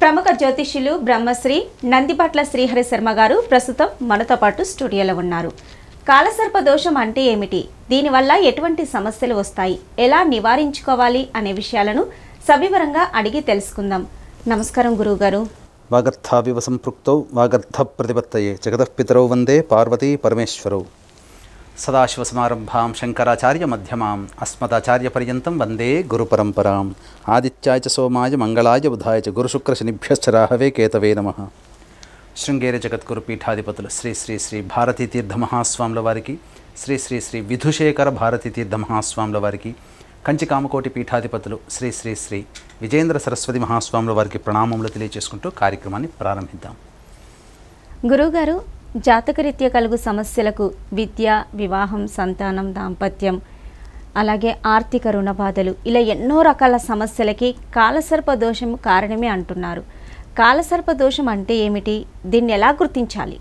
ప్రముఖ జ్యోతిష్యులు బ్రహ్మశ్రీ నందిపట్ల శ్రీహరి శర్మ గారు ప్రస్తుతం మనతో పాటు స్టూడియోలో ఉన్నారు కాలసర్ప దోషం అంటే ఏమిటి దీనివల్ల ఎటువంటి సమస్యలు వస్తాయి ఎలా నివారించుకోవాలి అనే విషయాలను సవివరంగా అడిగి తెలుసుకుందాం నమస్కారం గురువుగారు వాగర్థావివ సంపృక్తౌ వాగర్థ ప్రతిపత్తయే జగతఃపితరౌ వందే పార్వతీ పరమేశ్వరౌ సదాశివసమారంభాం శంకరాచార్య మధ్యమాం అస్మదాచార్యపర్యంతం వందే గురుపరంపరాం ఆదిత్యాయ చ సోమాయ మంగళాయ బుధాయ చ గురుశుక్రశనిభ్యశ్చ రాహవే కేతవే నమ శృంగేరి జగద్గురు పీఠాధిపతులు శ్రీ శ్రీ శ్రీ భారతీ తీర్థ మహాస్వాముల వారికి శ్రీ శ్రీ శ్రీ విధుశేఖర భారతీ తీర్థ మహాస్వాముల వారికి కంచి కామకోటి పీఠాధిపతులు శ్రీ శ్రీ శ్రీ విజేంద్ర సరస్వతి మహాస్వాముల వారికి ప్రణామములు తెలియజేసుకుంటూ కార్యక్రమాన్ని ప్రారంభిద్దాం గురువుగారు జాతకరీత్యా కలుగు సమస్యలకు విద్య వివాహం సంతానం దాంపత్యం అలాగే ఆర్థిక రుణ బాధలు ఇలా ఎన్నో రకాల సమస్యలకి కాలసర్ప దోషం కారణమే అంటున్నారు కాలసర్ప దోషం అంటే ఏమిటి దీన్ని ఎలా గుర్తించాలి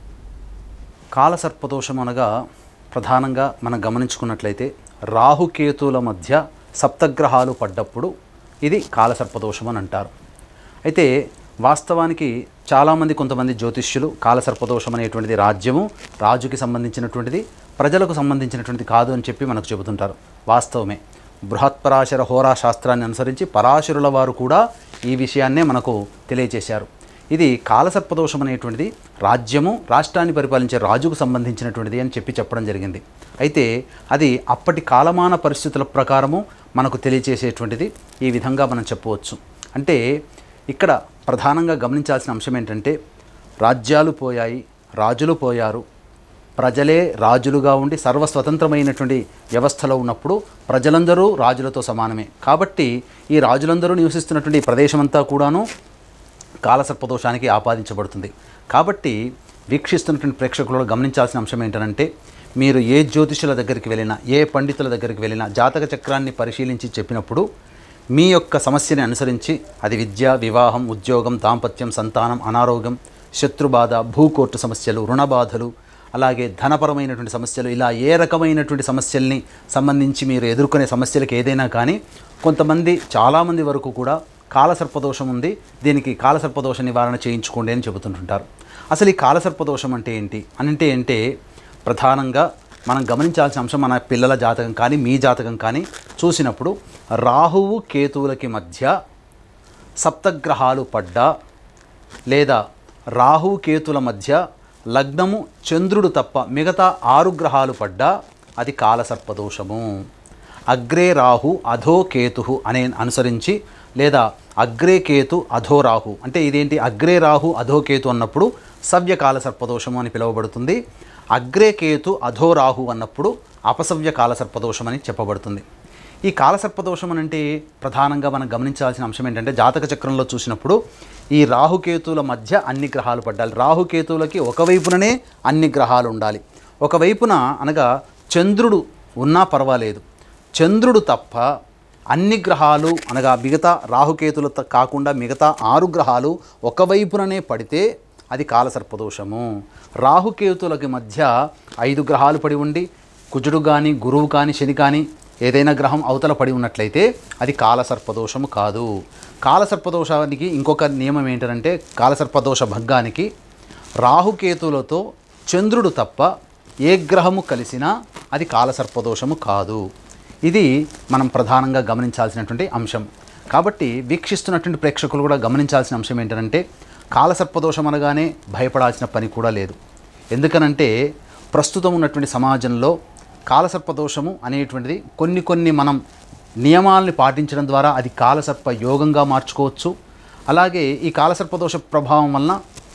కాలసర్పదోషం అనగా ప్రధానంగా మనం గమనించుకున్నట్లయితే రాహుకేతుల మధ్య సప్తగ్రహాలు పడ్డప్పుడు ఇది కాలసర్పదోషం అని అంటారు అయితే వాస్తవానికి చాలామంది కొంతమంది జ్యోతిష్యులు కాలసర్పదోషం అనేటువంటిది రాజ్యము రాజుకి సంబంధించినటువంటిది ప్రజలకు సంబంధించినటువంటిది కాదు అని చెప్పి మనకు చెబుతుంటారు వాస్తవమే బృహత్పరాశర హోరా శాస్త్రాన్ని అనుసరించి పరాశరుల వారు కూడా ఈ విషయాన్నే మనకు తెలియజేశారు ఇది కాలసర్పదోషం అనేటువంటిది రాజ్యము రాష్ట్రాన్ని పరిపాలించే రాజుకు సంబంధించినటువంటిది అని చెప్పి చెప్పడం జరిగింది అయితే అది అప్పటి కాలమాన పరిస్థితుల ప్రకారము మనకు తెలియజేసేటువంటిది ఈ విధంగా మనం చెప్పవచ్చు అంటే ఇక్కడ ప్రధానంగా గమనించాల్సిన అంశం ఏంటంటే రాజ్యాలు పోయాయి రాజులు పోయారు ప్రజలే రాజులుగా ఉండి సర్వస్వతంత్రమైనటువంటి వ్యవస్థలో ఉన్నప్పుడు ప్రజలందరూ రాజులతో సమానమే కాబట్టి ఈ రాజులందరూ నివసిస్తున్నటువంటి ఈ ప్రదేశమంతా కూడాను కాలసర్పదోషానికి ఆపాదించబడుతుంది కాబట్టి వీక్షిస్తున్నటువంటి ప్రేక్షకులు గమనించాల్సిన అంశం ఏంటంటే మీరు ఏ జ్యోతిషుల దగ్గరికి వెళ్ళినా ఏ పండితుల దగ్గరికి వెళ్ళినా జాతక చక్రాన్ని పరిశీలించి చెప్పినప్పుడు మీ యొక్క సమస్యని అనుసరించి అది విద్య వివాహం ఉద్యోగం దాంపత్యం సంతానం అనారోగ్యం శత్రుబాధ భూకోర్టు సమస్యలు రుణబాధలు అలాగే ధనపరమైనటువంటి సమస్యలు ఇలా ఏ రకమైనటువంటి సమస్యల్ని సంబంధించి మీరు ఎదుర్కొనే సమస్యలకు ఏదైనా కానీ కొంతమంది చాలామంది వరకు కూడా కాలసర్పదోషం ఉంది దీనికి కాలసర్పదోష నివారణ చేయించుకోండి అని చెబుతుంటుంటారు అసలు ఈ కాలసర్పదోషం అంటే ఏంటి అని అంటే అంటే ప్రధానంగా మనం గమనించాల్సిన అంశం మన పిల్లల జాతకం కానీ మీ జాతకం కానీ చూసినప్పుడు రాహువు కేతువులకి మధ్య సప్తగ్రహాలు పడ్డా లేదా రాహు కేతుల మధ్య లగ్నము చంద్రుడు తప్ప మిగతా ఆరు గ్రహాలు పడ్డా అది కాలసర్పదోషము అగ్రే రాహు అధో కేతు అనే అనుసరించి లేదా అగ్రే కేతు అధో రాహు అంటే ఇదేంటి అగ్రే రాహు అధో కేతు అన్నప్పుడు సవ్యకాల సర్పదోషము అని పిలువబడుతుంది అగ్రే కేతు అధో రాహు అన్నప్పుడు అపసవ్య కాల సర్పదోషం అని చెప్పబడుతుంది ఈ కాలసర్పదోషం అని అంటే ప్రధానంగా మనం గమనించాల్సిన అంశం ఏంటంటే జాతక చక్రంలో చూసినప్పుడు ఈ రాహుకేతువుల మధ్య అన్ని గ్రహాలు పడ్డాలి రాహుకేతువులకి ఒకవైపుననే అన్ని గ్రహాలు ఉండాలి ఒకవైపున అనగా చంద్రుడు ఉన్నా పర్వాలేదు చంద్రుడు తప్ప అన్ని గ్రహాలు అనగా మిగతా రాహుకేతులతో కాకుండా మిగతా ఆరు గ్రహాలు ఒకవైపుననే పడితే అది కాలసర్పదోషము రాహుకేతులకి మధ్య ఐదు గ్రహాలు పడి ఉండి కుజుడు కానీ గురువు కానీ శని కానీ ఏదైనా గ్రహం అవతల పడి ఉన్నట్లయితే అది కాలసర్పదోషము కాదు కాలసర్పదోషానికి ఇంకొక నియమం ఏంటంటే కాలసర్పదోష భంగానికి రాహుకేతులతో చంద్రుడు తప్ప ఏ గ్రహము కలిసినా అది కాలసర్పదోషము కాదు ఇది మనం ప్రధానంగా గమనించాల్సినటువంటి అంశం కాబట్టి వీక్షిస్తున్నటువంటి ప్రేక్షకులు కూడా గమనించాల్సిన అంశం ఏంటంటే కాలసర్పదోషం అనగానే భయపడాల్సిన పని కూడా లేదు ఎందుకనంటే ప్రస్తుతం ఉన్నటువంటి సమాజంలో కాలసర్పదోషము అనేటువంటిది కొన్ని కొన్ని మనం నియమాల్ని పాటించడం ద్వారా అది కాలసర్ప యోగంగా మార్చుకోవచ్చు అలాగే ఈ కాలసర్పదోష ప్రభావం వలన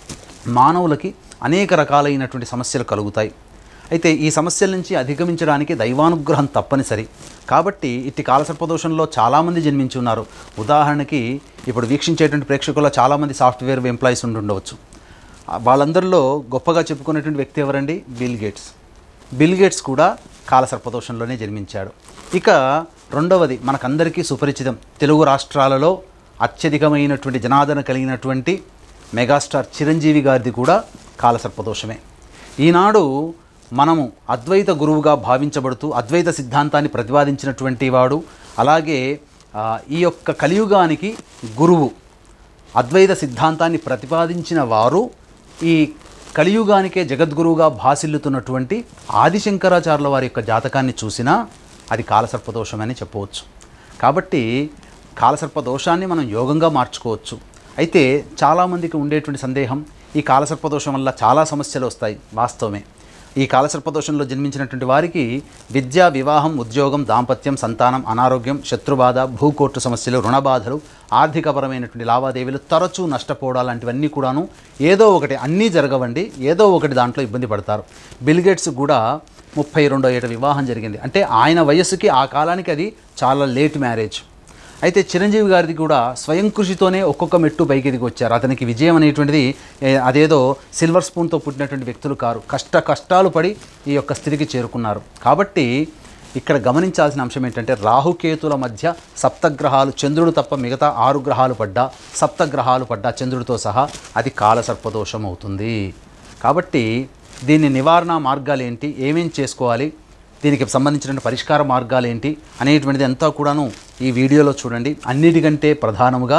మానవులకి అనేక రకాలైనటువంటి సమస్యలు కలుగుతాయి అయితే ఈ సమస్యల నుంచి అధిగమించడానికి దైవానుగ్రహం తప్పనిసరి కాబట్టి ఇట్టి కాలసర్పదోషంలో చాలామంది జన్మించి ఉన్నారు ఉదాహరణకి ఇప్పుడు వీక్షించేటువంటి ప్రేక్షకుల్లో చాలామంది సాఫ్ట్వేర్ ఎంప్లాయీస్ ఉండి ఉండవచ్చు ఆ వాళ్ళందరిలో గొప్పగా చెప్పుకునేటువంటి వ్యక్తి ఎవరండి బిల్ గేట్స్ బిల్ గేట్స్ కూడా కాలసర్పదోషంలోనే జన్మించాడు ఇక రెండవది మనకందరికీ సుపరిచితం తెలుగు రాష్ట్రాలలో అత్యధికమైనటువంటి జనాదరణ కలిగినటువంటి మెగాస్టార్ చిరంజీవి గారిది కూడా కాలసర్పదోషమే ఈనాడు మనము అద్వైత గురువుగా భావించబడుతూ అద్వైత సిద్ధాంతాన్ని ప్రతిపాదించినటువంటి వాడు అలాగే ఆ, ఈ యొక్క కలియుగానికి గురువు అద్వైత సిద్ధాంతాన్ని ప్రతిపాదించిన వారు ఈ కలియుగానికే జగద్గురువుగా భాసిల్లుతున్నటువంటి ఆదిశంకరాచార్యుల వారి యొక్క జాతకాన్ని చూసినా అది కాలసర్పదోషమని చెప్పవచ్చు కాబట్టి కాలసర్ప దోషాన్ని మనం యోగంగా మార్చుకోవచ్చు అయితే చాలామందికి ఉండేటువంటి సందేహం ఈ కాలసర్పదోషం వల్ల చాలా సమస్యలు వస్తాయి వాస్తవమే ఈ కాలసర్పదోషంలో జన్మించినటువంటి వారికి విద్య వివాహం ఉద్యోగం దాంపత్యం సంతానం అనారోగ్యం శత్రుబాధ భూకోర్టు సమస్యలు రుణబాధలు ఆర్థికపరమైనటువంటి లావాదేవీలు తరచూ నష్టపోవడం లాంటివన్నీ కూడాను ఏదో ఒకటి అన్నీ జరగవండి ఏదో ఒకటి దాంట్లో ఇబ్బంది పడతారు బిల్గేట్స్ కూడా ముప్పై రెండో ఏట వివాహం జరిగింది అంటే ఆయన వయస్సుకి ఆ కాలానికి అది చాలా లేట్ మ్యారేజ్ అయితే చిరంజీవి గారిది కూడా స్వయం కృషితోనే ఒక్కొక్క మెట్టు పైకి ఎదిగి వచ్చారు అతనికి విజయం అనేటువంటిది ఏ, అదేదో సిల్వర్ స్పూన్తో పుట్టినటువంటి వ్యక్తులు కారు కష్ట కష్టాలు పడి ఈ యొక్క స్థితికి చేరుకున్నారు కాబట్టి ఇక్కడ గమనించాల్సిన అంశం ఏంటంటే రాహుకేతుల మధ్య సప్తగ్రహాలు చంద్రుడు తప్ప మిగతా ఆరు గ్రహాలు పడ్డా సప్తగ్రహాలు పడ్డా చంద్రుడితో సహా అది కాలసర్పదోషం అవుతుంది కాబట్టి దీని నివారణ మార్గాలు ఏంటి ఏమేం చేసుకోవాలి దీనికి సంబంధించిన పరిష్కార మార్గాలు ఏంటి అనేటువంటిది అంతా కూడాను ఈ వీడియోలో చూడండి అన్నిటికంటే ప్రధానముగా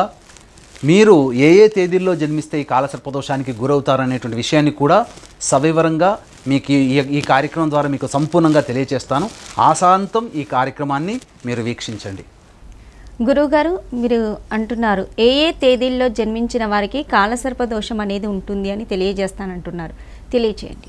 మీరు ఏ ఏ తేదీల్లో జన్మిస్తే ఈ కాలసర్పదోషానికి గురవుతారనేటువంటి విషయాన్ని కూడా సవివరంగా మీకు ఈ ఈ కార్యక్రమం ద్వారా మీకు సంపూర్ణంగా తెలియజేస్తాను ఆశాంతం ఈ కార్యక్రమాన్ని మీరు వీక్షించండి గురువుగారు మీరు అంటున్నారు ఏ ఏ తేదీల్లో జన్మించిన వారికి కాలసర్ప దోషం అనేది ఉంటుంది అని తెలియజేస్తానంటున్నారు తెలియచేయండి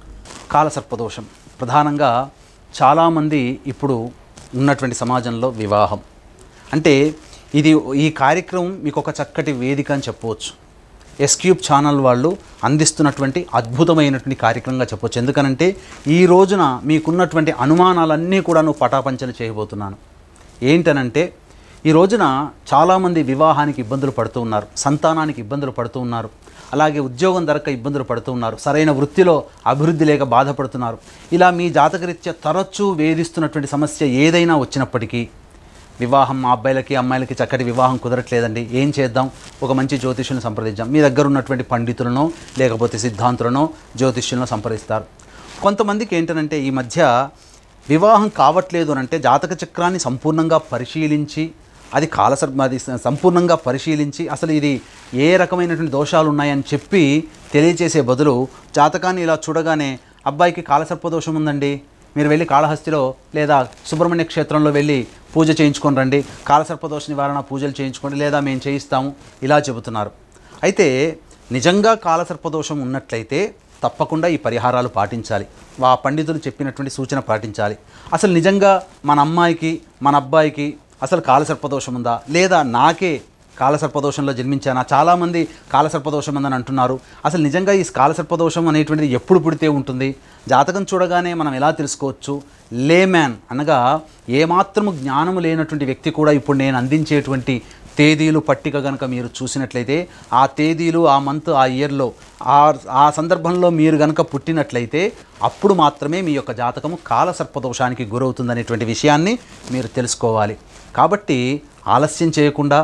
కాలసర్పదోషం ప్రధానంగా చాలామంది ఇప్పుడు ఉన్నటువంటి సమాజంలో వివాహం అంటే ఇది ఈ కార్యక్రమం మీకు ఒక చక్కటి వేదిక అని చెప్పవచ్చు ఎస్క్యూబ్ ఛానల్ వాళ్ళు అందిస్తున్నటువంటి అద్భుతమైనటువంటి కార్యక్రమంగా చెప్పవచ్చు ఎందుకనంటే ఈ రోజున మీకున్నటువంటి అనుమానాలన్నీ కూడా నువ్వు పటాపంచలు చేయబోతున్నాను ఏంటనంటే ఈ రోజున చాలామంది వివాహానికి ఇబ్బందులు పడుతూ ఉన్నారు సంతానానికి ఇబ్బందులు పడుతూ ఉన్నారు అలాగే ఉద్యోగం దొరక్క ఇబ్బందులు పడుతూ ఉన్నారు సరైన వృత్తిలో అభివృద్ధి లేక బాధపడుతున్నారు ఇలా మీ జాతకరీత్యా తరచూ వేధిస్తున్నటువంటి సమస్య ఏదైనా వచ్చినప్పటికీ వివాహం మా అబ్బాయిలకి అమ్మాయిలకి చక్కటి వివాహం కుదరట్లేదండి ఏం చేద్దాం ఒక మంచి జ్యోతిష్యులను సంప్రదించాం మీ దగ్గర ఉన్నటువంటి పండితులను లేకపోతే సిద్ధాంతులను జ్యోతిష్యులను సంప్రదిస్తారు కొంతమందికి ఏంటనంటే ఈ మధ్య వివాహం కావట్లేదు అని అంటే జాతక చక్రాన్ని సంపూర్ణంగా పరిశీలించి అది కాలసర్ అది స- సంపూర్ణంగా పరిశీలించి అసలు ఇది ఏ రకమైనటువంటి దోషాలు ఉన్నాయని చెప్పి తెలియచేసే బదులు జాతకాన్ని ఇలా చూడగానే అబ్బాయికి కాలసర్పదోషం ఉందండి మీరు వెళ్ళి కాళహస్తిలో లేదా సుబ్రహ్మణ్య క్షేత్రంలో వెళ్ళి పూజ చేయించుకొని రండి కాలసర్పదోష నివారణ పూజలు చేయించుకోండి లేదా మేము చేయిస్తాము ఇలా చెబుతున్నారు అయితే నిజంగా కాలసర్పదోషం ఉన్నట్లయితే తప్పకుండా ఈ పరిహారాలు పాటించాలి ఆ పండితులు చెప్పినటువంటి సూచన పాటించాలి అసలు నిజంగా మన అమ్మాయికి మన అబ్బాయికి అసలు కాలసర్పదోషం ఉందా లేదా నాకే కాలసర్పదోషంలో జన్మించానా చాలామంది కాలసర్పదోషం ఉందని అంటున్నారు అసలు నిజంగా ఈ కాలసర్పదోషం అనేటువంటిది ఎప్పుడు పుడితే ఉంటుంది జాతకం చూడగానే మనం ఎలా తెలుసుకోవచ్చు లేమ్యాన్ అనగా ఏమాత్రము జ్ఞానము లేనటువంటి వ్యక్తి కూడా ఇప్పుడు నేను అందించేటువంటి తేదీలు పట్టిక కనుక మీరు చూసినట్లయితే ఆ తేదీలు ఆ మంత్ ఆ ఇయర్లో ఆ ఆ సందర్భంలో మీరు కనుక పుట్టినట్లయితే అప్పుడు మాత్రమే మీ యొక్క జాతకము కాలసర్పదోషానికి గురవుతుందనేటువంటి విషయాన్ని మీరు తెలుసుకోవాలి కాబట్టి ఆలస్యం చేయకుండా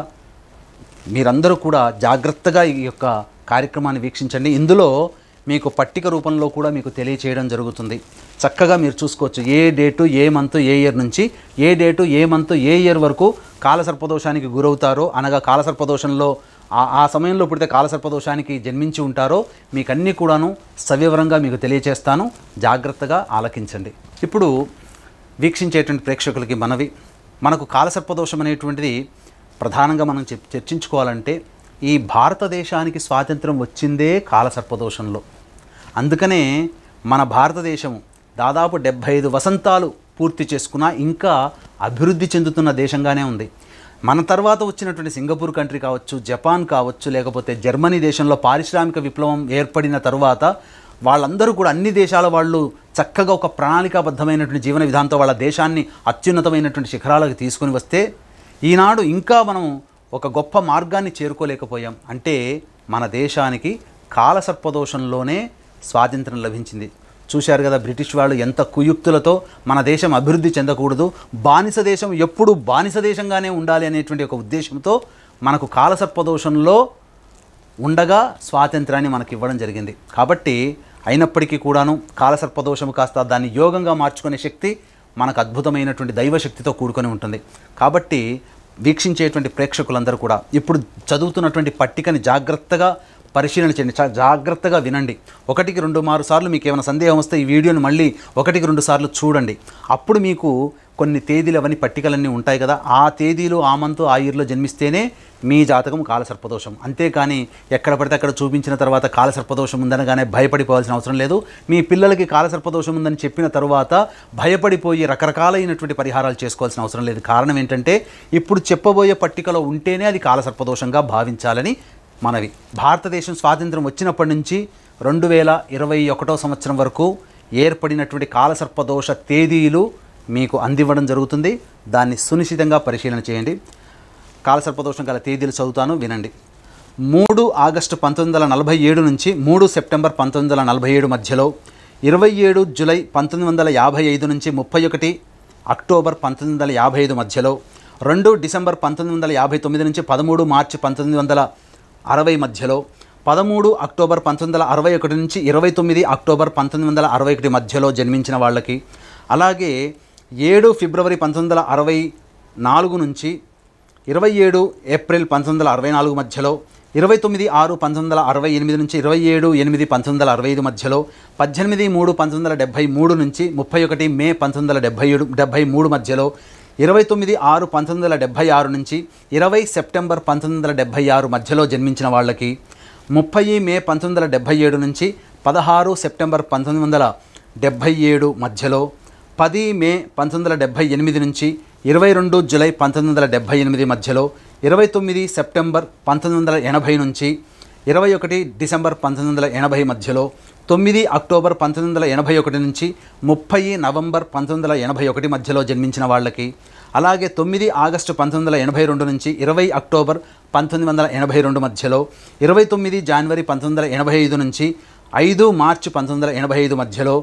మీరందరూ కూడా జాగ్రత్తగా ఈ యొక్క కార్యక్రమాన్ని వీక్షించండి ఇందులో మీకు పట్టిక రూపంలో కూడా మీకు తెలియచేయడం జరుగుతుంది చక్కగా మీరు చూసుకోవచ్చు ఏ డేటు ఏ మంత్ ఏ ఇయర్ నుంచి ఏ డేటు ఏ మంత్ ఏ ఇయర్ వరకు కాలసర్పదోషానికి గురవుతారో అనగా కాలసర్పదోషంలో ఆ ఆ సమయంలో పుడితే కాలసర్పదోషానికి జన్మించి ఉంటారో మీకు అన్నీ కూడాను సవివరంగా మీకు తెలియచేస్తాను జాగ్రత్తగా ఆలకించండి ఇప్పుడు వీక్షించేటువంటి ప్రేక్షకులకి మనవి మనకు కాలసర్పదోషం అనేటువంటిది ప్రధానంగా మనం చెప్- చర్చించుకోవాలంటే ఈ భారతదేశానికి స్వాతంత్రం వచ్చిందే కాలసర్పదోషంలో అందుకనే మన భారతదేశం దాదాపు డెబ్భై ఐదు వసంతాలు పూర్తి చేసుకున్నా ఇంకా అభివృద్ధి చెందుతున్న దేశంగానే ఉంది మన తర్వాత వచ్చినటువంటి సింగపూర్ కంట్రీ కావచ్చు జపాన్ కావచ్చు లేకపోతే జర్మనీ దేశంలో పారిశ్రామిక విప్లవం ఏర్పడిన తరువాత వాళ్ళందరూ కూడా అన్ని దేశాల వాళ్ళు చక్కగా ఒక ప్రణాళికాబద్ధమైనటువంటి జీవన విధానంతో వాళ్ళ దేశాన్ని అత్యున్నతమైనటువంటి శిఖరాలకు తీసుకొని వస్తే ఈనాడు ఇంకా మనం ఒక గొప్ప మార్గాన్ని చేరుకోలేకపోయాం అంటే మన దేశానికి కాలసర్పదోషంలోనే స్వాతంత్రం లభించింది చూశారు కదా బ్రిటిష్ వాళ్ళు ఎంత కుయుక్తులతో మన దేశం అభివృద్ధి చెందకూడదు బానిస దేశం ఎప్పుడు బానిస దేశంగానే ఉండాలి అనేటువంటి ఒక ఉద్దేశంతో మనకు కాలసర్పదోషంలో ఉండగా స్వాతంత్రాన్ని మనకి ఇవ్వడం జరిగింది కాబట్టి అయినప్పటికీ కూడాను కాలసర్పదోషము కాస్త దాన్ని యోగంగా మార్చుకునే శక్తి మనకు అద్భుతమైనటువంటి దైవశక్తితో కూడుకొని ఉంటుంది కాబట్టి వీక్షించేటువంటి ప్రేక్షకులందరూ కూడా ఇప్పుడు చదువుతున్నటువంటి పట్టికని జాగ్రత్తగా పరిశీలన చేయండి చా జాగ్రత్తగా వినండి ఒకటికి రెండు మారు సార్లు మీకు ఏమైనా సందేహం వస్తే ఈ వీడియోని మళ్ళీ ఒకటికి రెండు సార్లు చూడండి అప్పుడు మీకు కొన్ని తేదీలు అవన్నీ పట్టికలన్నీ ఉంటాయి కదా ఆ తేదీలు ఆ మంతు ఆ ఇయర్లో జన్మిస్తేనే మీ జాతకం కాలసర్పదోషం అంతేకాని ఎక్కడ పడితే అక్కడ చూపించిన తర్వాత కాలసర్పదోషం ఉందనగానే భయపడిపోవాల్సిన అవసరం లేదు మీ పిల్లలకి కాలసర్పదోషం ఉందని చెప్పిన తర్వాత భయపడిపోయి రకరకాలైనటువంటి పరిహారాలు చేసుకోవాల్సిన అవసరం లేదు కారణం ఏంటంటే ఇప్పుడు చెప్పబోయే పట్టికలో ఉంటేనే అది కాలసర్పదోషంగా భావించాలని మనవి భారతదేశం స్వాతంత్రం వచ్చినప్పటి నుంచి రెండు వేల ఇరవై ఒకటో సంవత్సరం వరకు ఏర్పడినటువంటి కాలసర్పదోష తేదీలు మీకు అందివ్వడం జరుగుతుంది దాన్ని సునిశ్చితంగా పరిశీలన చేయండి కాలసర్పదోషం గల తేదీలు చదువుతాను వినండి మూడు ఆగస్టు పంతొమ్మిది వందల నలభై ఏడు నుంచి మూడు సెప్టెంబర్ పంతొమ్మిది వందల నలభై ఏడు మధ్యలో ఇరవై ఏడు జులై పంతొమ్మిది వందల యాభై ఐదు నుంచి ముప్పై ఒకటి అక్టోబర్ పంతొమ్మిది వందల యాభై ఐదు మధ్యలో రెండు డిసెంబర్ పంతొమ్మిది వందల యాభై తొమ్మిది నుంచి పదమూడు మార్చి పంతొమ్మిది వందల అరవై మధ్యలో పదమూడు అక్టోబర్ పంతొమ్మిది వందల అరవై ఒకటి నుంచి ఇరవై తొమ్మిది అక్టోబర్ పంతొమ్మిది వందల అరవై ఒకటి మధ్యలో జన్మించిన వాళ్ళకి అలాగే ఏడు ఫిబ్రవరి పంతొమ్మిది వందల అరవై నాలుగు నుంచి ఇరవై ఏడు ఏప్రిల్ పంతొమ్మిది వందల అరవై నాలుగు మధ్యలో ఇరవై తొమ్మిది ఆరు పంతొమ్మిది వందల అరవై ఎనిమిది నుంచి ఇరవై ఏడు ఎనిమిది పంతొమ్మిది వందల అరవై ఐదు మధ్యలో పద్దెనిమిది మూడు పంతొమ్మిది వందల డెబ్బై మూడు నుంచి ముప్పై ఒకటి మే పంతొమ్మిది వందల డెబ్బై ఏడు డెబ్బై మూడు మధ్యలో ఇరవై తొమ్మిది ఆరు పంతొమ్మిది వందల డెబ్బై ఆరు నుంచి ఇరవై సెప్టెంబర్ పంతొమ్మిది వందల డెబ్బై ఆరు మధ్యలో జన్మించిన వాళ్ళకి ముప్పై మే పంతొమ్మిది వందల డెబ్బై ఏడు నుంచి పదహారు సెప్టెంబర్ పంతొమ్మిది వందల డెబ్బై ఏడు మధ్యలో పది మే పంతొమ్మిది వందల డెబ్బై ఎనిమిది నుంచి ఇరవై రెండు జూలై పంతొమ్మిది వందల డెబ్బై ఎనిమిది మధ్యలో ఇరవై తొమ్మిది సెప్టెంబర్ పంతొమ్మిది వందల ఎనభై నుంచి ఇరవై ఒకటి డిసెంబర్ పంతొమ్మిది వందల ఎనభై మధ్యలో తొమ్మిది అక్టోబర్ పంతొమ్మిది వందల ఎనభై ఒకటి నుంచి ముప్పై నవంబర్ పంతొమ్మిది వందల ఎనభై ఒకటి మధ్యలో జన్మించిన వాళ్ళకి అలాగే తొమ్మిది ఆగస్టు పంతొమ్మిది వందల ఎనభై రెండు నుంచి ఇరవై అక్టోబర్ పంతొమ్మిది వందల ఎనభై రెండు మధ్యలో ఇరవై తొమ్మిది జనవరి పంతొమ్మిది వందల ఎనభై ఐదు నుంచి ఐదు మార్చి పంతొమ్మిది వందల ఎనభై ఐదు మధ్యలో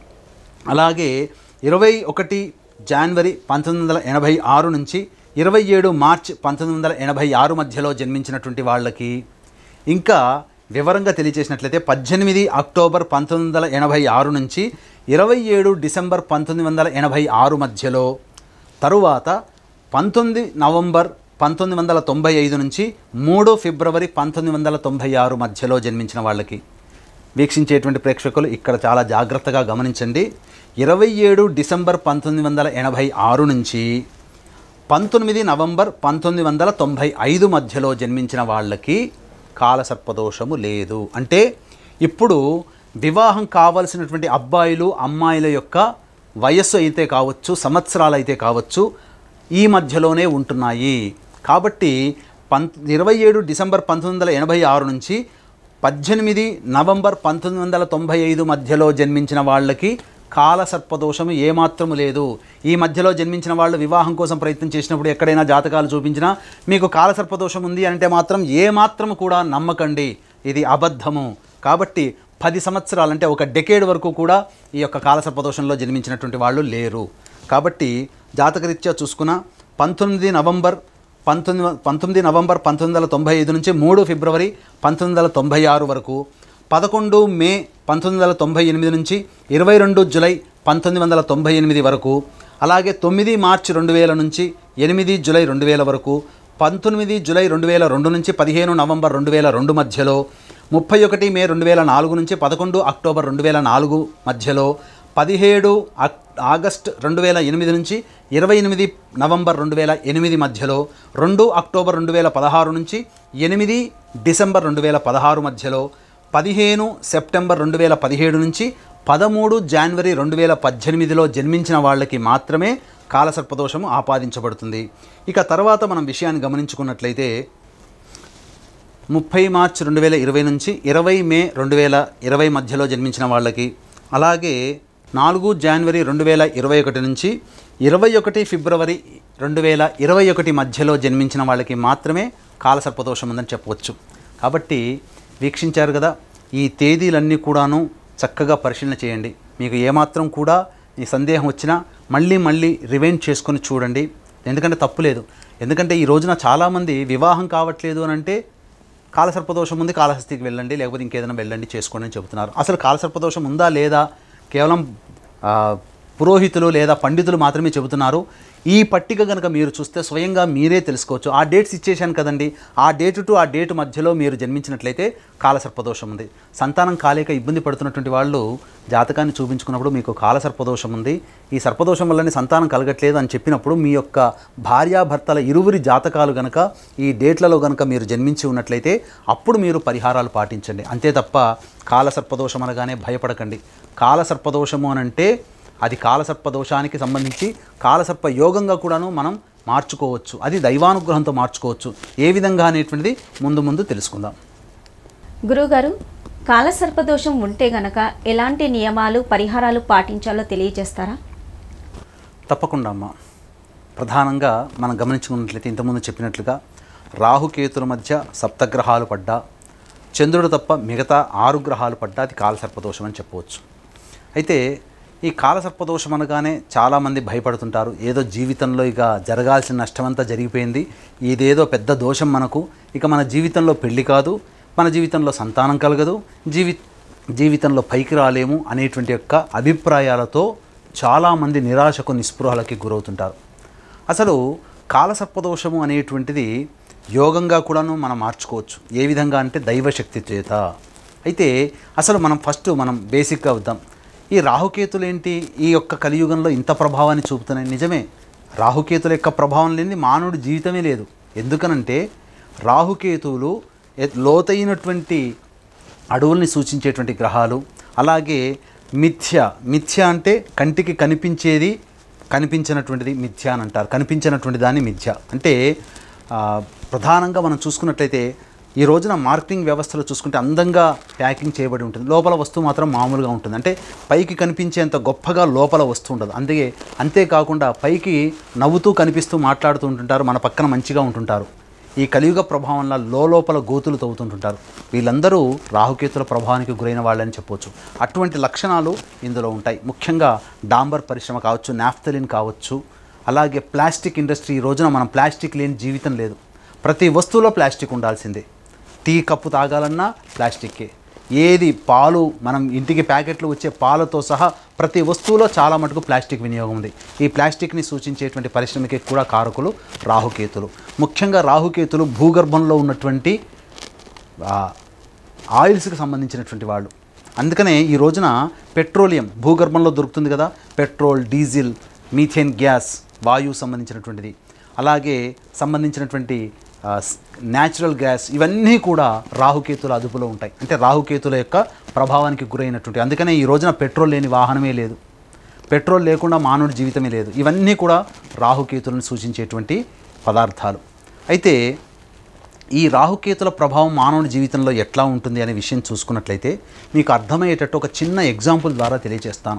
అలాగే ఇరవై ఒకటి జనవరి పంతొమ్మిది వందల ఎనభై ఆరు నుంచి ఇరవై ఏడు మార్చ్ పంతొమ్మిది వందల ఎనభై ఆరు మధ్యలో జన్మించినటువంటి వాళ్ళకి ఇంకా వివరంగా తెలియజేసినట్లయితే పద్దెనిమిది అక్టోబర్ పంతొమ్మిది వందల ఎనభై ఆరు నుంచి ఇరవై ఏడు డిసెంబర్ పంతొమ్మిది వందల ఎనభై ఆరు మధ్యలో తరువాత పంతొమ్మిది నవంబర్ పంతొమ్మిది వందల తొంభై ఐదు నుంచి మూడు ఫిబ్రవరి పంతొమ్మిది వందల తొంభై ఆరు మధ్యలో జన్మించిన వాళ్ళకి వీక్షించేటువంటి ప్రేక్షకులు ఇక్కడ చాలా జాగ్రత్తగా గమనించండి ఇరవై ఏడు డిసెంబర్ పంతొమ్మిది వందల ఎనభై ఆరు నుంచి పంతొమ్మిది నవంబర్ పంతొమ్మిది వందల తొంభై ఐదు మధ్యలో జన్మించిన వాళ్ళకి కాలసర్పదోషము లేదు అంటే ఇప్పుడు వివాహం కావలసినటువంటి అబ్బాయిలు అమ్మాయిల యొక్క వయస్సు అయితే కావచ్చు సంవత్సరాలు అయితే కావచ్చు ఈ మధ్యలోనే ఉంటున్నాయి కాబట్టి పంత్ ఇరవై ఏడు డిసెంబర్ పంతొమ్మిది వందల ఎనభై ఆరు నుంచి పద్దెనిమిది నవంబర్ పంతొమ్మిది వందల తొంభై ఐదు మధ్యలో జన్మించిన వాళ్ళకి కాలసర్పదోషము ఏమాత్రము లేదు ఈ మధ్యలో జన్మించిన వాళ్ళు వివాహం కోసం ప్రయత్నం చేసినప్పుడు ఎక్కడైనా జాతకాలు చూపించినా మీకు కాలసర్పదోషం ఉంది అంటే మాత్రం ఏమాత్రము కూడా నమ్మకండి ఇది అబద్ధము కాబట్టి పది సంవత్సరాలు అంటే ఒక డెకేడ్ వరకు కూడా ఈ యొక్క కాలసర్పదోషంలో జన్మించినటువంటి వాళ్ళు లేరు కాబట్టి జాతకరీత్యా చూసుకున్న పంతొమ్మిది నవంబర్ పంతొమ్మిది వ- పంతొమ్మిది నవంబర్ పంతొమ్మిది వందల తొంభై ఐదు నుంచి మూడు ఫిబ్రవరి పంతొమ్మిది వందల తొంభై ఆరు వరకు పదకొండు మే పంతొమ్మిది వందల తొంభై ఎనిమిది నుంచి ఇరవై రెండు జులై పంతొమ్మిది వందల తొంభై ఎనిమిది వరకు అలాగే తొమ్మిది మార్చి రెండు వేల నుంచి ఎనిమిది జులై రెండు వేల వరకు పంతొమ్మిది జులై రెండు వేల రెండు నుంచి పదిహేను నవంబర్ రెండు వేల రెండు మధ్యలో ముప్పై ఒకటి మే రెండు వేల నాలుగు నుంచి పదకొండు అక్టోబర్ రెండు వేల నాలుగు మధ్యలో పదిహేడు అక్ ఆగస్ట్ రెండు వేల ఎనిమిది నుంచి ఇరవై ఎనిమిది నవంబర్ రెండు వేల ఎనిమిది మధ్యలో రెండు అక్టోబర్ రెండు వేల పదహారు నుంచి ఎనిమిది డిసెంబర్ రెండు వేల పదహారు మధ్యలో పదిహేను సెప్టెంబర్ రెండు వేల పదిహేడు నుంచి పదమూడు జనవరి రెండు వేల పద్దెనిమిదిలో జన్మించిన వాళ్ళకి మాత్రమే కాలసర్పదోషము ఆపాదించబడుతుంది ఇక తర్వాత మనం విషయాన్ని గమనించుకున్నట్లయితే ముప్పై మార్చ్ రెండు వేల ఇరవై నుంచి ఇరవై మే రెండు వేల ఇరవై మధ్యలో జన్మించిన వాళ్ళకి అలాగే నాలుగు జనవరి రెండు వేల ఇరవై ఒకటి నుంచి ఇరవై ఒకటి ఫిబ్రవరి రెండు వేల ఇరవై ఒకటి మధ్యలో జన్మించిన వాళ్ళకి మాత్రమే కాలసర్పదోషం ఉందని చెప్పవచ్చు కాబట్టి వీక్షించారు కదా ఈ తేదీలన్నీ కూడాను చక్కగా పరిశీలన చేయండి మీకు ఏమాత్రం కూడా ఈ సందేహం వచ్చినా మళ్ళీ మళ్ళీ రివైండ్ చేసుకొని చూడండి ఎందుకంటే తప్పు లేదు ఎందుకంటే ఈ రోజున చాలామంది వివాహం కావట్లేదు అని అంటే కాలసర్పదోషం ఉంది కాళహస్తికి వెళ్ళండి లేకపోతే ఇంకేదైనా వెళ్ళండి చేసుకోండి అని చెబుతున్నారు అసలు కాలసర్పదోషం ఉందా లేదా కేవలం ఆ, పురోహితులు లేదా పండితులు మాత్రమే చెబుతున్నారు ఈ పట్టిక కనుక మీరు చూస్తే స్వయంగా మీరే తెలుసుకోవచ్చు ఆ డేట్స్ ఇచ్చేశాను కదండి ఆ డేట్ టు ఆ డేట్ మధ్యలో మీరు జన్మించినట్లయితే కాలసర్పదోషం ఉంది సంతానం కాలేక ఇబ్బంది పడుతున్నటువంటి వాళ్ళు జాతకాన్ని చూపించుకున్నప్పుడు మీకు కాలసర్పదోషం ఉంది ఈ సర్పదోషం వల్లనే సంతానం కలగట్లేదు అని చెప్పినప్పుడు మీ యొక్క భార్యాభర్తల ఇరువురి జాతకాలు గనక ఈ డేట్లలో గనక మీరు జన్మించి ఉన్నట్లయితే అప్పుడు మీరు పరిహారాలు పాటించండి అంతే తప్ప కాలసర్పదోషం అనగానే భయపడకండి కాలసర్పదోషము అని అంటే అది కాలసర్ప దోషానికి సంబంధించి కాలసర్ప యోగంగా కూడాను మనం మార్చుకోవచ్చు అది దైవానుగ్రహంతో మార్చుకోవచ్చు ఏ విధంగా అనేటువంటిది ముందు ముందు తెలుసుకుందాం గురువుగారు కాలసర్పదోషం ఉంటే గనక ఎలాంటి నియమాలు పరిహారాలు పాటించాలో తెలియజేస్తారా తప్పకుండా అమ్మ ప్రధానంగా మనం గమనించుకున్నట్లయితే ఇంతకుముందు చెప్పినట్లుగా రాహుకేతుల మధ్య సప్తగ్రహాలు పడ్డా చంద్రుడు తప్ప మిగతా ఆరు గ్రహాలు పడ్డా అది కాలసర్పదోషం అని చెప్పవచ్చు అయితే ఈ కాలసర్పదోషం అనగానే చాలామంది భయపడుతుంటారు ఏదో జీవితంలో ఇక జరగాల్సిన నష్టమంతా జరిగిపోయింది ఇదేదో పెద్ద దోషం మనకు ఇక మన జీవితంలో పెళ్లి కాదు మన జీవితంలో సంతానం కలగదు జీవి జీవితంలో పైకి రాలేము అనేటువంటి యొక్క అభిప్రాయాలతో చాలామంది నిరాశకు నిస్పృహలకి గురవుతుంటారు అసలు కాలసర్పదోషము అనేటువంటిది యోగంగా కూడాను మనం మార్చుకోవచ్చు ఏ విధంగా అంటే దైవశక్తి చేత అయితే అసలు మనం ఫస్ట్ మనం బేసిక్గా వద్దాం ఈ రాహుకేతులు ఏంటి ఈ యొక్క కలియుగంలో ఇంత ప్రభావాన్ని చూపుతున్నాయి నిజమే రాహుకేతుల యొక్క ప్రభావం లేని మానవుడి జీవితమే లేదు ఎందుకనంటే రాహుకేతువులు ఎ- లోతైనటువంటి అడవుల్ని సూచించేటువంటి గ్రహాలు అలాగే మిథ్య మిథ్య అంటే కంటికి కనిపించేది కనిపించినటువంటిది మిథ్య అని అంటారు కనిపించినటువంటి దాన్ని మిథ్య అంటే ఆ, ప్రధానంగా మనం చూసుకున్నట్లయితే ఈ రోజున మార్కెటింగ్ వ్యవస్థలో చూసుకుంటే అందంగా ప్యాకింగ్ చేయబడి ఉంటుంది లోపల వస్తువు మాత్రం మామూలుగా ఉంటుంది అంటే పైకి కనిపించేంత గొప్పగా లోపల వస్తువు ఉండదు అందుకే అంతేకాకుండా పైకి నవ్వుతూ కనిపిస్తూ మాట్లాడుతూ ఉంటుంటారు మన పక్కన మంచిగా ఉంటుంటారు ఈ కలియుగ ప్రభావం వల్ల లోపల గోతులు తవ్వుతుంటుంటారు వీళ్ళందరూ రాహుకేతుల ప్రభావానికి గురైన వాళ్ళని చెప్పవచ్చు అటువంటి లక్షణాలు ఇందులో ఉంటాయి ముఖ్యంగా డాంబర్ పరిశ్రమ కావచ్చు నాఫ్తలిన్ కావచ్చు అలాగే ప్లాస్టిక్ ఇండస్ట్రీ ఈ రోజున మనం ప్లాస్టిక్ లేని జీవితం లేదు ప్రతి వస్తువులో ప్లాస్టిక్ ఉండాల్సిందే టీ కప్పు తాగాలన్నా ప్లాస్టిక్కే ఏది పాలు మనం ఇంటికి ప్యాకెట్లు వచ్చే పాలతో సహా ప్రతి వస్తువులో చాలా మటుకు ప్లాస్టిక్ వినియోగం ఉంది ఈ ప్లాస్టిక్ని సూచించేటువంటి పరిశ్రమకి కూడా కారకులు రాహుకేతులు ముఖ్యంగా రాహుకేతులు భూగర్భంలో ఉన్నటువంటి ఆ, ఆయిల్స్కి సంబంధించినటువంటి వాళ్ళు అందుకనే ఈ రోజున పెట్రోలియం భూగర్భంలో దొరుకుతుంది కదా పెట్రోల్ డీజిల్ మీథేన్ గ్యాస్ వాయువు సంబంధించినటువంటిది అలాగే సంబంధించినటువంటి న్యాచురల్ గ్యాస్ ఇవన్నీ కూడా రాహుకేతుల అదుపులో ఉంటాయి అంటే రాహుకేతుల యొక్క ప్రభావానికి గురైనటువంటి అందుకనే ఈ రోజున పెట్రోల్ లేని వాహనమే లేదు పెట్రోల్ లేకుండా మానవుడి జీవితమే లేదు ఇవన్నీ కూడా రాహుకేతులను సూచించేటువంటి పదార్థాలు అయితే ఈ రాహుకేతుల ప్రభావం మానవుడి జీవితంలో ఎట్లా ఉంటుంది అనే విషయం చూసుకున్నట్లయితే మీకు అర్థమయ్యేటట్టు ఒక చిన్న ఎగ్జాంపుల్ ద్వారా తెలియజేస్తాను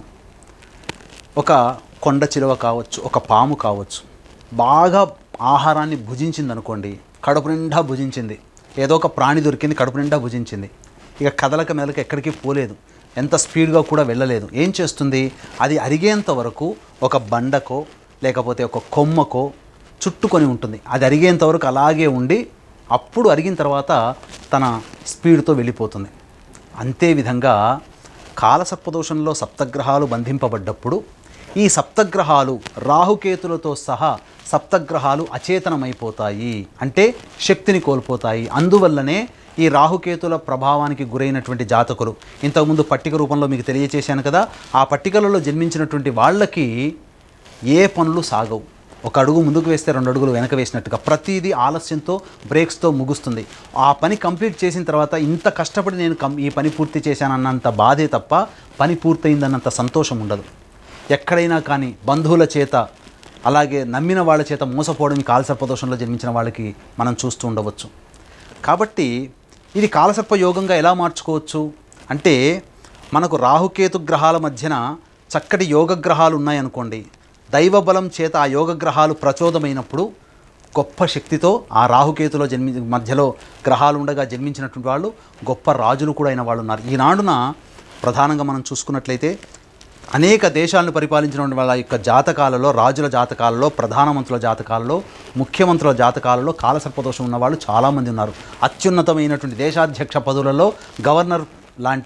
ఒక కొండ చిలువ కావచ్చు ఒక పాము కావచ్చు బాగా ఆహారాన్ని భుజించింది అనుకోండి కడుపు నిండా భుజించింది ఏదో ఒక ప్రాణి దొరికింది కడుపు నిండా భుజించింది ఇక కదలక మెదలక ఎక్కడికి పోలేదు ఎంత స్పీడ్గా కూడా వెళ్ళలేదు ఏం చేస్తుంది అది అరిగేంత వరకు ఒక బండకో లేకపోతే ఒక కొమ్మకో చుట్టుకొని ఉంటుంది అది అరిగేంత వరకు అలాగే ఉండి అప్పుడు అరిగిన తర్వాత తన స్పీడ్తో వెళ్ళిపోతుంది అంతే విధంగా కాలసర్పదోషంలో సప్తగ్రహాలు బంధింపబడ్డప్పుడు ఈ సప్తగ్రహాలు రాహుకేతులతో సహా సప్తగ్రహాలు అచేతనమైపోతాయి అంటే శక్తిని కోల్పోతాయి అందువల్లనే ఈ రాహుకేతుల ప్రభావానికి గురైనటువంటి జాతకులు ఇంతకుముందు పట్టిక రూపంలో మీకు తెలియచేశాను కదా ఆ పట్టికలలో జన్మించినటువంటి వాళ్ళకి ఏ పనులు సాగవు ఒక అడుగు ముందుకు వేస్తే రెండు అడుగులు వెనక వేసినట్టుగా ప్రతిదీ ఆలస్యంతో బ్రేక్స్తో ముగుస్తుంది ఆ పని కంప్లీట్ చేసిన తర్వాత ఇంత కష్టపడి నేను కం ఈ పని పూర్తి చేశానన్నంత బాధే తప్ప పని పూర్తయిందన్నంత సంతోషం ఉండదు ఎక్కడైనా కానీ బంధువుల చేత అలాగే నమ్మిన వాళ్ళ చేత మోసపోవడం ఈ కాలసర్పదోషంలో జన్మించిన వాళ్ళకి మనం చూస్తూ ఉండవచ్చు కాబట్టి ఇది కాలసర్ప యోగంగా ఎలా మార్చుకోవచ్చు అంటే మనకు రాహుకేతు గ్రహాల మధ్యన చక్కటి యోగ గ్రహాలు ఉన్నాయనుకోండి దైవ బలం చేత ఆ యోగ గ్రహాలు ప్రచోదమైనప్పుడు గొప్ప శక్తితో ఆ రాహుకేతులో జన్మి మధ్యలో గ్రహాలు ఉండగా జన్మించినటువంటి వాళ్ళు గొప్ప రాజులు కూడా అయిన వాళ్ళు ఉన్నారు ఈనాడున ప్రధానంగా మనం చూసుకున్నట్లయితే అనేక దేశాలను పరిపాలించినటువంటి వాళ్ళ యొక్క జాతకాలలో రాజుల జాతకాలలో ప్రధానమంత్రుల జాతకాలలో ముఖ్యమంత్రుల జాతకాలలో కాలసర్పదోషం ఉన్న వాళ్ళు చాలామంది ఉన్నారు అత్యున్నతమైనటువంటి దేశాధ్యక్ష పదవులలో గవర్నర్ లాంటి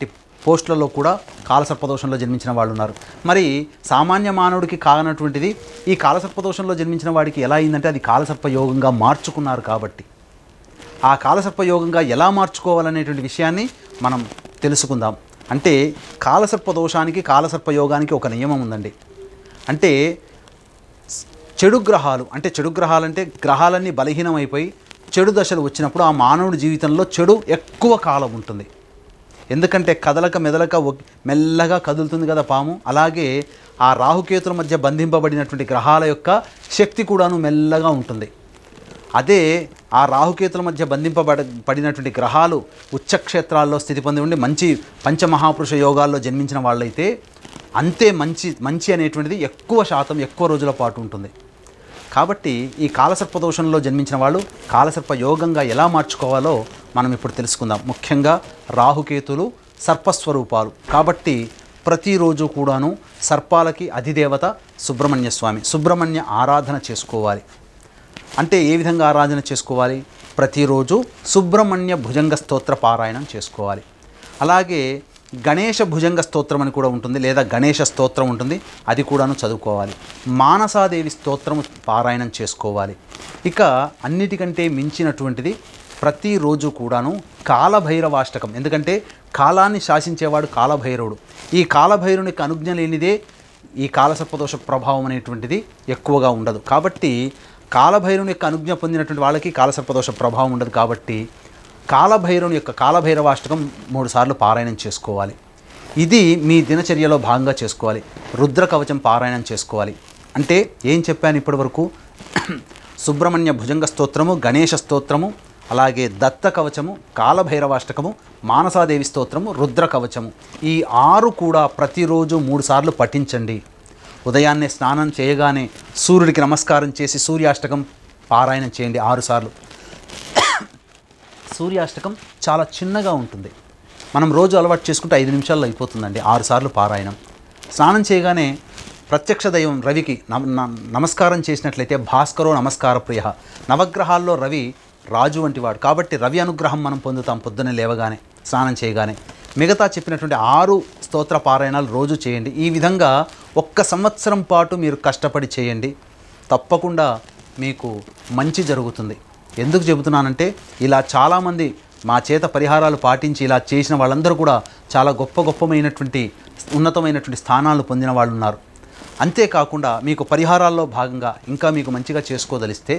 పోస్టులలో కూడా కాలసర్పదోషంలో జన్మించిన వాళ్ళు ఉన్నారు మరి సామాన్య మానవుడికి కానటువంటిది ఈ కాలసర్పదోషంలో జన్మించిన వాడికి ఎలా అయిందంటే అది కాలసర్ప యోగంగా మార్చుకున్నారు కాబట్టి ఆ కాలసర్ప యోగంగా ఎలా మార్చుకోవాలనేటువంటి విషయాన్ని మనం తెలుసుకుందాం అంటే కాలసర్ప దోషానికి కాలసర్ప యోగానికి ఒక నియమం ఉందండి అంటే చెడు గ్రహాలు అంటే చెడు గ్రహాలు అంటే గ్రహాలన్నీ బలహీనమైపోయి చెడు దశలు వచ్చినప్పుడు ఆ మానవుడి జీవితంలో చెడు ఎక్కువ కాలం ఉంటుంది ఎందుకంటే కదలక మెదలక ఒక్- మెల్లగా కదులుతుంది కదా పాము అలాగే ఆ రాహుకేతుల మధ్య బంధింపబడినటువంటి గ్రహాల యొక్క శక్తి కూడాను మెల్లగా ఉంటుంది అదే ఆ రాహుకేతుల మధ్య బంధింపబడ పడినటువంటి గ్రహాలు ఉచ్చక్షేత్రాల్లో స్థితి పొంది ఉండి మంచి పంచమహాపురుష యోగాల్లో జన్మించిన వాళ్ళైతే అంతే మంచి మంచి అనేటువంటిది ఎక్కువ శాతం ఎక్కువ రోజుల పాటు ఉంటుంది కాబట్టి ఈ కాలసర్ప దోషంలో జన్మించిన వాళ్ళు కాలసర్ప యోగంగా ఎలా మార్చుకోవాలో మనం ఇప్పుడు తెలుసుకుందాం ముఖ్యంగా రాహుకేతులు సర్పస్వరూపాలు కాబట్టి ప్రతిరోజు కూడాను సర్పాలకి అధిదేవత సుబ్రహ్మణ్య స్వామి సుబ్రహ్మణ్య ఆరాధన చేసుకోవాలి అంటే ఏ విధంగా ఆరాధన చేసుకోవాలి ప్రతిరోజు సుబ్రహ్మణ్య భుజంగ స్తోత్ర పారాయణం చేసుకోవాలి అలాగే గణేష భుజంగ స్తోత్రం అని కూడా ఉంటుంది లేదా గణేష స్తోత్రం ఉంటుంది అది కూడాను చదువుకోవాలి మానసాదేవి స్తోత్రము పారాయణం చేసుకోవాలి ఇక అన్నిటికంటే మించినటువంటిది ప్రతిరోజు కూడాను కాలభైరవాష్టకం ఎందుకంటే కాలాన్ని శాసించేవాడు కాలభైరవుడు ఈ కాలభైరునికి అనుజ్ఞ లేనిదే ఈ కాలసర్పదోష ప్రభావం అనేటువంటిది ఎక్కువగా ఉండదు కాబట్టి కాలభైరుని యొక్క అనుజ్ఞ పొందినటువంటి వాళ్ళకి కాలసర్పదోష ప్రభావం ఉండదు కాబట్టి కాలభైరుని యొక్క కాలభైరవాష్టకం మూడు సార్లు పారాయణం చేసుకోవాలి ఇది మీ దినచర్యలో భాగంగా చేసుకోవాలి రుద్ర కవచం పారాయణం చేసుకోవాలి అంటే ఏం చెప్పాను ఇప్పటివరకు సుబ్రహ్మణ్య భుజంగ స్తోత్రము గణేష స్తోత్రము అలాగే దత్త కవచము కాలభైరవాష్టకము మానసాదేవి స్తోత్రము రుద్ర కవచము ఈ ఆరు కూడా ప్రతిరోజు మూడు సార్లు పఠించండి ఉదయాన్నే స్నానం చేయగానే సూర్యుడికి నమస్కారం చేసి సూర్యాష్టకం పారాయణం చేయండి ఆరు సార్లు సూర్యాష్టకం చాలా చిన్నగా ఉంటుంది మనం రోజు అలవాటు చేసుకుంటే ఐదు నిమిషాల్లో అయిపోతుందండి ఆరు సార్లు పారాయణం స్నానం చేయగానే ప్రత్యక్ష దైవం రవికి నమ- న- నమస్కారం చేసినట్లయితే భాస్కరో నమస్కార ప్రియ నవగ్రహాల్లో రవి రాజు వంటి వాడు కాబట్టి రవి అనుగ్రహం మనం పొందుతాం పొద్దున్నే లేవగానే స్నానం చేయగానే మిగతా చెప్పినటువంటి ఆరు స్తోత్ర పారాయణాలు రోజు చేయండి ఈ విధంగా ఒక్క సంవత్సరం పాటు మీరు కష్టపడి చేయండి తప్పకుండా మీకు మంచి జరుగుతుంది ఎందుకు చెబుతున్నానంటే ఇలా చాలామంది మా చేత పరిహారాలు పాటించి ఇలా చేసిన వాళ్ళందరూ కూడా చాలా గొప్ప గొప్పమైనటువంటి ఉన్నతమైనటువంటి స్థానాలు పొందిన వాళ్ళు ఉన్నారు అంతేకాకుండా మీకు పరిహారాల్లో భాగంగా ఇంకా మీకు మంచిగా చేసుకోదలిస్తే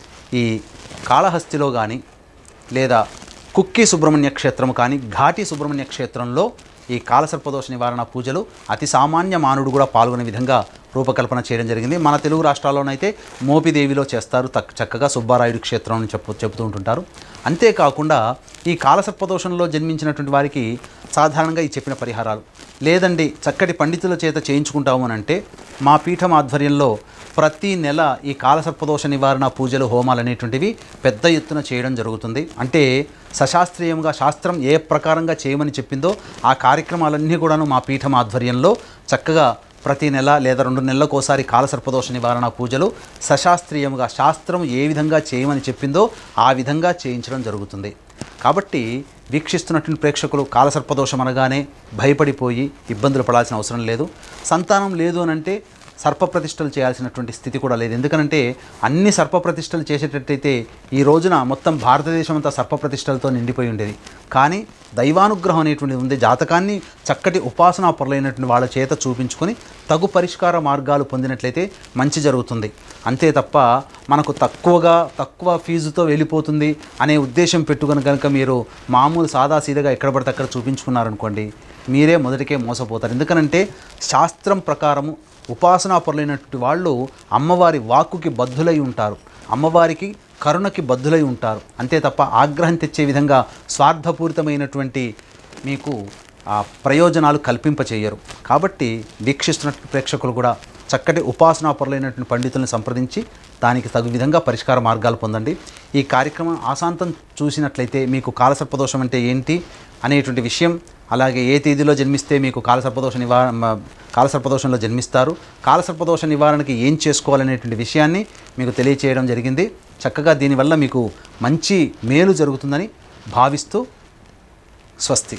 ఈ కాళహస్తిలో కానీ లేదా కుక్కి సుబ్రహ్మణ్య క్షేత్రము కానీ ఘాటి సుబ్రహ్మణ్య క్షేత్రంలో ఈ కాలసర్పదోష నివారణ పూజలు అతి సామాన్య మానవుడు కూడా పాల్గొనే విధంగా రూపకల్పన చేయడం జరిగింది మన తెలుగు రాష్ట్రాల్లోనైతే మోపిదేవిలో చేస్తారు తక్ చక్కగా సుబ్బారాయుడు క్షేత్రం అని చెప్పు చెబుతూ ఉంటుంటారు అంతేకాకుండా ఈ కాలసర్పదోషంలో జన్మించినటువంటి వారికి సాధారణంగా ఈ చెప్పిన పరిహారాలు లేదండి చక్కటి పండితుల చేత చేయించుకుంటాము అని అంటే మా పీఠం ఆధ్వర్యంలో ప్రతి నెల ఈ కాలసర్పదోష నివారణ పూజలు హోమాలు అనేటువంటివి పెద్ద ఎత్తున చేయడం జరుగుతుంది అంటే సశాస్త్రీయంగా శాస్త్రం ఏ ప్రకారంగా చేయమని చెప్పిందో ఆ కార్యక్రమాలన్నీ కూడాను మా పీఠం ఆధ్వర్యంలో చక్కగా ప్రతి నెల లేదా రెండు నెలలకు ఒకసారి కాలసర్పదోష నివారణ పూజలు సశాస్త్రీయంగా శాస్త్రం ఏ విధంగా చేయమని చెప్పిందో ఆ విధంగా చేయించడం జరుగుతుంది కాబట్టి వీక్షిస్తున్నటువంటి ప్రేక్షకులు కాలసర్పదోషం అనగానే భయపడిపోయి ఇబ్బందులు పడాల్సిన అవసరం లేదు సంతానం లేదు అని అంటే సర్పప్రతిష్టలు చేయాల్సినటువంటి స్థితి కూడా లేదు ఎందుకనంటే అన్ని సర్పప్రతిష్టలు చేసేటట్టయితే ఈ రోజున మొత్తం భారతదేశం అంతా సర్పప్రతిష్టలతో నిండిపోయి ఉండేది కానీ దైవానుగ్రహం అనేటువంటిది ఉంది జాతకాన్ని చక్కటి ఉపాసనా పరులైనటువంటి వాళ్ళ చేత చూపించుకొని తగు పరిష్కార మార్గాలు పొందినట్లయితే మంచి జరుగుతుంది అంతే తప్ప మనకు తక్కువగా తక్కువ ఫీజుతో వెళ్ళిపోతుంది అనే ఉద్దేశం పెట్టుకుని కనుక మీరు మామూలు సాదాసీదగా ఎక్కడ పడితే అక్కడ చూపించుకున్నారనుకోండి మీరే మొదటికే మోసపోతారు ఎందుకనంటే శాస్త్రం ప్రకారము ఉపాసనా పరులైనటువంటి వాళ్ళు అమ్మవారి వాక్కుకి బద్ధులై ఉంటారు అమ్మవారికి కరుణకి బద్ధులై ఉంటారు అంతే తప్ప ఆగ్రహం తెచ్చే విధంగా స్వార్థపూరితమైనటువంటి మీకు ఆ ప్రయోజనాలు కల్పింపచేయరు కాబట్టి వీక్షిస్తున్న ప్రేక్షకులు కూడా చక్కటి ఉపాసనాపరులైనటువంటి పండితులను సంప్రదించి దానికి తగు విధంగా పరిష్కార మార్గాలు పొందండి ఈ కార్యక్రమం ఆశాంతం చూసినట్లయితే మీకు కాలసర్పదోషం అంటే ఏంటి అనేటువంటి విషయం అలాగే ఏ తేదీలో జన్మిస్తే మీకు కాలసర్పదోష నివారణ మ- కాలసర్పదోషంలో జన్మిస్తారు కాలసర్పదోష నివారణకి ఏం చేసుకోవాలనేటువంటి విషయాన్ని మీకు తెలియచేయడం జరిగింది చక్కగా దీనివల్ల మీకు మంచి మేలు జరుగుతుందని భావిస్తూ స్వస్తి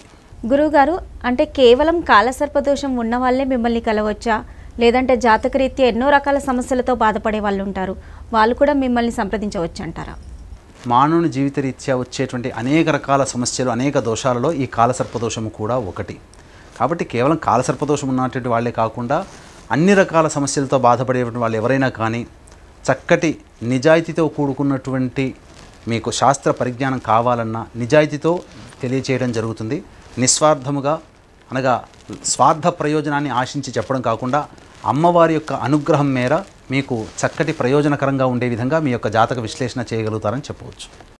గురువుగారు అంటే కేవలం కాలసర్పదోషం ఉన్న వాళ్ళే మిమ్మల్ని కలవచ్చా లేదంటే జాతకరీత్యా ఎన్నో రకాల సమస్యలతో బాధపడే వాళ్ళు ఉంటారు వాళ్ళు కూడా మిమ్మల్ని సంప్రదించవచ్చు అంటారా మానవుని జీవితరీత్యా వచ్చేటువంటి అనేక రకాల సమస్యలు అనేక దోషాలలో ఈ కాలసర్పదోషము కూడా ఒకటి కాబట్టి కేవలం కాలసర్పదోషం ఉన్నటువంటి వాళ్ళే కాకుండా అన్ని రకాల సమస్యలతో బాధపడేటువంటి వాళ్ళు ఎవరైనా కానీ చక్కటి నిజాయితీతో కూడుకున్నటువంటి మీకు శాస్త్ర పరిజ్ఞానం కావాలన్నా నిజాయితీతో తెలియచేయడం జరుగుతుంది నిస్వార్థముగా అనగా స్వార్థ ప్రయోజనాన్ని ఆశించి చెప్పడం కాకుండా అమ్మవారి యొక్క అనుగ్రహం మేర మీకు చక్కటి ప్రయోజనకరంగా ఉండే విధంగా మీ యొక్క జాతక విశ్లేషణ చేయగలుగుతారని చెప్పవచ్చు